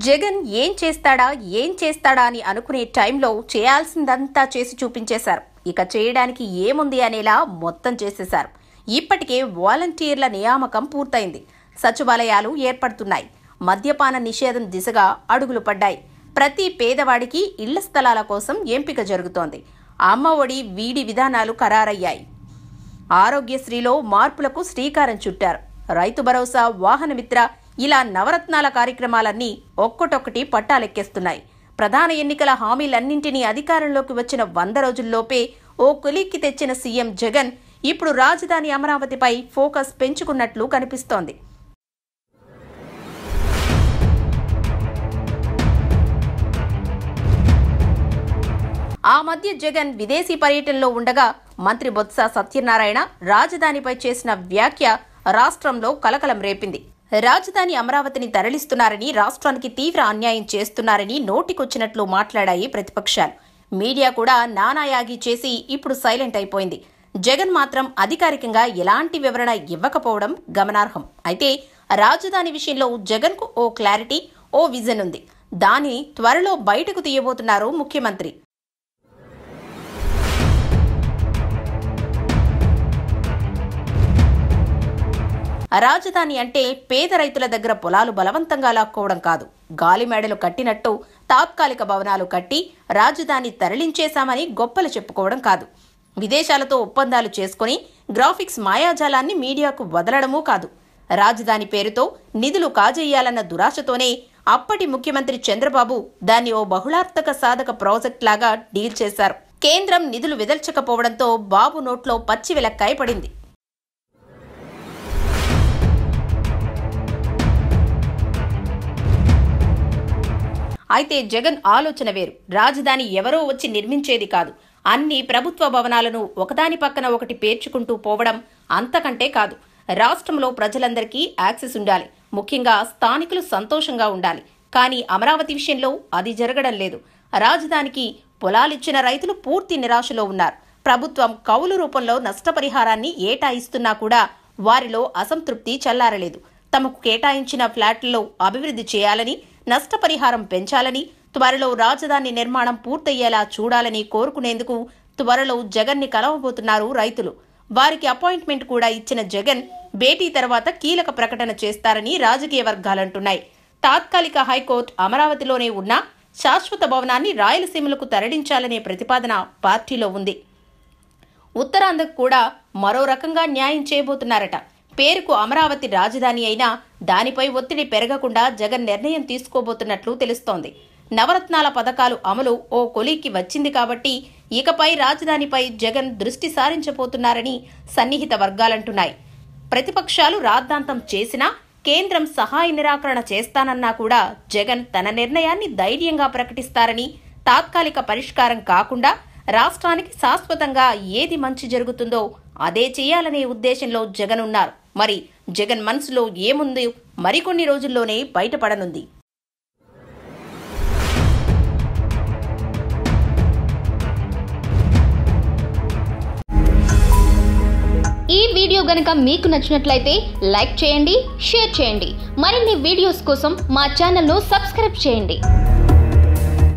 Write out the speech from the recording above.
జగన్ ఏం చేస్తాడా ఏం చేస్తాడా అని అనుకునే టైంలో చేయాల్సిందంతా చేసి చూపించేశారు ఇక చేయడానికి ఏముంది అనేలా మొత్తం చేసేశారు ఇప్పటికే వాలంటీర్ల నియామకం పూర్తయింది సచివాలయాలు ఏర్పడుతున్నాయి మద్యపాన నిషేధం దిశగా అడుగులు పడ్డాయి ప్రతి పేదవాడికి ఇళ్ల స్థలాల కోసం ఎంపిక జరుగుతోంది అమ్మ ఒడి వీడి విధానాలు ఖరారయ్యాయి ఆరోగ్యశ్రీలో మార్పులకు శ్రీకారం చుట్టారు రైతు భరోసా వాహన మిత్ర ఇలా నవరత్నాల కార్యక్రమాలన్నీ ఒక్కటొక్కటి పట్టాలెక్కేస్తున్నాయి ప్రధాన ఎన్నికల హామీలన్నింటినీ అధికారంలోకి వచ్చిన వంద రోజుల్లోపే ఓ కొలిక్కి తెచ్చిన సీఎం జగన్ ఇప్పుడు రాజధాని అమరావతిపై ఫోకస్ పెంచుకున్నట్లు కనిపిస్తోంది ఆ మధ్య జగన్ విదేశీ పర్యటనలో ఉండగా మంత్రి బొత్స సత్యనారాయణ రాజధానిపై చేసిన వ్యాఖ్య రాష్ట్రంలో కలకలం రేపింది రాజధాని అమరావతిని తరలిస్తున్నారని రాష్ట్రానికి తీవ్ర అన్యాయం చేస్తున్నారని నోటికొచ్చినట్లు మాట్లాడాయి ప్రతిపక్షాలు మీడియా కూడా నానాయాగి చేసి ఇప్పుడు సైలెంట్ అయిపోయింది జగన్ మాత్రం అధికారికంగా ఎలాంటి వివరణ ఇవ్వకపోవడం గమనార్హం అయితే రాజధాని విషయంలో జగన్కు ఓ క్లారిటీ ఓ విజన్ ఉంది దాన్ని త్వరలో బయటకు తీయబోతున్నారు ముఖ్యమంత్రి రాజధాని అంటే పేద రైతుల దగ్గర పొలాలు బలవంతంగా లాక్కోవడం కాదు గాలిమేడలు కట్టినట్టు తాత్కాలిక భవనాలు కట్టి రాజధాని తరలించేశామని గొప్పలు చెప్పుకోవడం కాదు విదేశాలతో ఒప్పందాలు చేసుకుని గ్రాఫిక్స్ మాయాజాలాన్ని మీడియాకు వదలడమూ కాదు రాజధాని పేరుతో నిధులు కాజేయాలన్న దురాశతోనే అప్పటి ముఖ్యమంత్రి చంద్రబాబు దాన్ని ఓ బహుళార్థక సాధక ప్రాజెక్ట్ లాగా డీల్ చేశారు కేంద్రం నిధులు విదల్చకపోవడంతో బాబు నోట్లో పచ్చి విలక్కాయ పడింది అయితే జగన్ ఆలోచన వేరు రాజధాని ఎవరో వచ్చి నిర్మించేది కాదు అన్ని ప్రభుత్వ భవనాలను ఒకదాని పక్కన ఒకటి పేర్చుకుంటూ పోవడం అంతకంటే కాదు రాష్ట్రంలో ప్రజలందరికీ యాక్సెస్ ఉండాలి ముఖ్యంగా స్థానికులు సంతోషంగా ఉండాలి కానీ అమరావతి విషయంలో అది జరగడం లేదు రాజధానికి పొలాలిచ్చిన రైతులు పూర్తి నిరాశలో ఉన్నారు ప్రభుత్వం కౌలు రూపంలో నష్టపరిహారాన్ని ఏటా ఇస్తున్నా కూడా వారిలో అసంతృప్తి చల్లారలేదు తమకు కేటాయించిన ఫ్లాట్లలో అభివృద్ధి చేయాలని నష్టపరిహారం పెంచాలని త్వరలో రాజధాని నిర్మాణం పూర్తయ్యేలా చూడాలని కోరుకునేందుకు త్వరలో జగన్ని కలవబోతున్నారు రైతులు వారికి అపాయింట్మెంట్ కూడా ఇచ్చిన జగన్ భేటీ తర్వాత కీలక ప్రకటన చేస్తారని రాజకీయ వర్గాలంటున్నాయి తాత్కాలిక హైకోర్టు అమరావతిలోనే ఉన్న శాశ్వత భవనాన్ని రాయలసీమలకు తరలించాలనే ప్రతిపాదన పార్టీలో ఉంది ఉత్తరాంధ్రకు కూడా మరో రకంగా న్యాయం చేయబోతున్నారట పేరుకు అమరావతి రాజధాని అయినా దానిపై ఒత్తిడి పెరగకుండా జగన్ నిర్ణయం తీసుకోబోతున్నట్లు తెలుస్తోంది నవరత్నాల పథకాలు అమలు ఓ కొలిక్కి వచ్చింది కాబట్టి ఇకపై రాజధానిపై జగన్ దృష్టి సారించబోతున్నారని సన్నిహిత వర్గాలంటున్నాయి ప్రతిపక్షాలు రాద్ధాంతం చేసినా కేంద్రం సహాయ నిరాకరణ చేస్తానన్నా కూడా జగన్ తన నిర్ణయాన్ని ధైర్యంగా ప్రకటిస్తారని తాత్కాలిక పరిష్కారం కాకుండా రాష్ట్రానికి శాశ్వతంగా ఏది మంచి జరుగుతుందో అదే చేయాలనే ఉద్దేశంలో జగన్ ఉన్నారు మరి జగన్ మనసులో ఏముంది మరికొన్ని రోజుల్లోనే బయటపడనుంది ఈ వీడియో గనుక మీకు నచ్చినట్లయితే లైక్ చేయండి షేర్ చేయండి మరిన్ని వీడియోస్ కోసం మా ఛానల్ను సబ్స్క్రైబ్ చేయండి